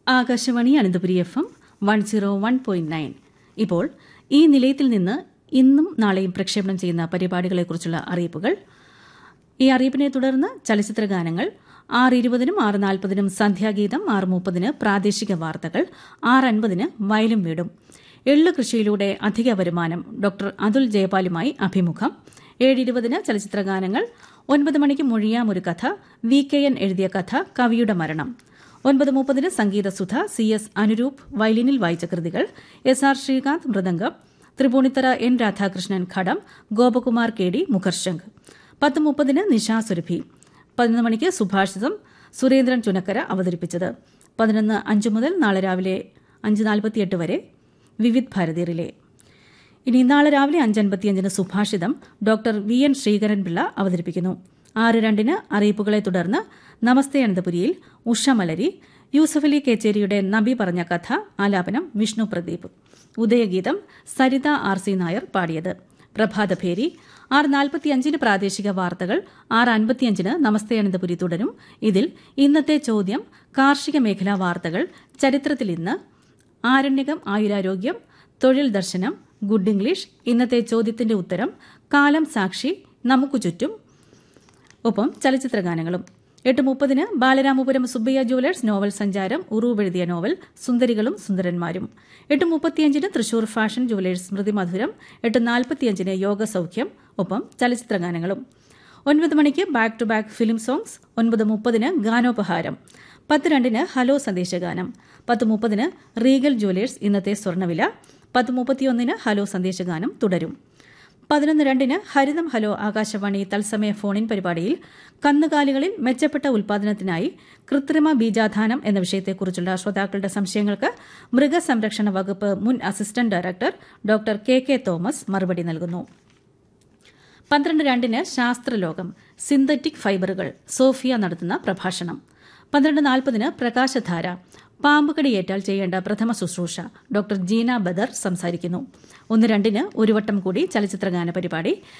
Akashvani Ananthapuri F M one zero one point nine ഇപ്പോൾ ഈ നിലയത്തിൽ നിന്ന് ഇന്നും നാളെയും പ്രക്ഷേപണം ചെയ്യുന്ന പരിപാടികളെക്കുറിച്ചുള്ള അറിയിപ്പുകൾ ഈ അറിയിപ്പിനെ തുടർന്ന് ചലച്ചിത്ര ഗാനങ്ങൾ ആറ് ഇരുപതിനും ആറ് നാൽപ്പതിനും സന്ധ്യാഗീതം ആറ് മുപ്പതിന് പ്രാദേശിക വാർത്തകൾ ആറ് അൻപതിന് വയലും വീടും എള്ളു കൃഷിയിലൂടെ അധിക വരുമാനം ഡോക്ടർ അതുൽ ജയപാലുമായി അഭിമുഖം ഏഴ് ഇരുപതിന് ചലച്ചിത്ര ഗാനങ്ങൾ ഒൻപത് മണിക്ക് മൊഴിയാം ഒരു കഥ വി കെ എൻ എഴുതിയ കഥ കവിയുടെ മരണം ഒൻപത് മുപ്പതിന് സംഗീതസുധ സി എസ് അനുരൂപ് വയലിനിൽ വായിച്ച കൃതികൾ എസ് ആർ ശ്രീകാന്ത് മൃദംഗം തൃപ്പൂണിത്തറ എൻ രാധാകൃഷ്ണൻ ഖഡം ഗോപകുമാർ കെ ഡി മുഖർശംഖ് പത്ത് മുപ്പതിന് നിശാ സുരഭി പതിനൊന്ന് മണിക്ക് സുഭാഷിതം സുരേന്ദ്രൻ ചുനക്കര അവതരിപ്പിച്ചത് പതിനൊന്ന് അഞ്ച് മുതൽ നാളെ രാവിലെ അഞ്ച് നാൽപ്പത്തിയെട്ട് വരെ വിവിധ് ഭാരതി റിലേ ഇനി നാളെ രാവിലെ അഞ്ചൻപത്തിയഞ്ചിന് സുഭാഷിതം ഡോക്ടർ വി എൻ ശ്രീകരൻപിള്ള അവതരിപ്പിക്കുന്നു ആറ് രണ്ടിന് അറിയിപ്പുകളെ തുടർന്ന് നമസ്തേ അനന്തപുരിയിൽ ഉഷമലരി യൂസഫലി കേച്ചേരിയുടെ നബി പറഞ്ഞ കഥ ആലാപനം വിഷ്ണു പ്രദീപ് ഉദയഗീതം സരിത ആർ സി നായർ പാടിയത് പ്രഭാതഭേരി ആറ് നാൽപ്പത്തിയഞ്ചിന് പ്രാദേശിക വാർത്തകൾ ആറ് അൻപത്തിയഞ്ചിന് നമസ്തേ അനന്തപുരി തുടരും ഇതിൽ ഇന്നത്തെ ചോദ്യം കാർഷിക മേഖലാ വാർത്തകൾ ചരിത്രത്തിൽ ഇന്ന് ആരണ്യകം ആയുരാരോഗ്യം തൊഴിൽ ദർശനം ഗുഡ് ഇംഗ്ലീഷ് ഇന്നത്തെ ചോദ്യത്തിന്റെ ഉത്തരം കാലം സാക്ഷി നമുക്കു ചുറ്റും ഒപ്പം ചലച്ചിത്ര ഗാനങ്ങളും എട്ട് മുപ്പതിന് ബാലരാമപുരം സുബ്ബയ്യ ജുവലേഴ്സ് നോവൽ സഞ്ചാരം ഉറൂബ് എഴുതിയ നോവൽ സുന്ദരികളും സുന്ദരന്മാരും എട്ട് മുപ്പത്തിയഞ്ചിന് തൃശൂർ ഫാഷൻ ജുവലേഴ്സ് സ്മൃതി മധുരം എട്ട് നാൽപ്പത്തിയഞ്ചിന് യോഗ സൗഖ്യം ഒപ്പം ചലച്ചിത്ര ഗാനങ്ങളും ഒൻപത് മണിക്ക് back to back film songs ഒൻപത് മുപ്പതിന് ഗാനോപഹാരം പത്ത് രണ്ടിന് ഹലോ സന്ദേശഗാനം പത്ത് മുപ്പതിന് റീഗൽ ജുവലേഴ്സ് ഇന്നത്തെ സ്വർണ്ണവില പത്ത് മുപ്പത്തിയൊന്നിന് ഹലോ സന്ദേശഗാനം തുടരും പതിനൊന്ന് രണ്ടിന് ഹരിതം ഹലോ ആകാശവാണി തത്സമയ ഫോണിൻ പരിപാടിയിൽ കന്നുകാലികളിൽ മെച്ചപ്പെട്ട ഉൽപാദനത്തിനായി കൃത്രിമ ബീജാധാനം എന്ന വിഷയത്തെക്കുറിച്ചുള്ള ശ്രോതാക്കളുടെ സംശയങ്ങൾക്ക് മൃഗസംരക്ഷണ വകുപ്പ് മുൻ assistant director doctor K K Thomas മറുപടി നൽകുന്നു പന്ത്രണ്ട് രണ്ടിന് ശാസ്ത്രലോകം സിന്തറ്റിക് ഫൈബറുകൾ സോഫിയ നടത്തുന്ന പ്രഭാഷണം പന്ത്രണ്ട് നാൽപ്പതിന് പ്രകാശധാര പാമ്പുകടിയേറ്റാൽ ചെയ്യേണ്ട പ്രഥമ ശുശ്രൂഷ ഡോക്ടർ ജീന ബദർ സംസാരിക്കുന്നു ഒന്ന് രണ്ടിന് ഒരു വട്ടം കൂടി ചലച്ചിത്രഗാന പരിപാടി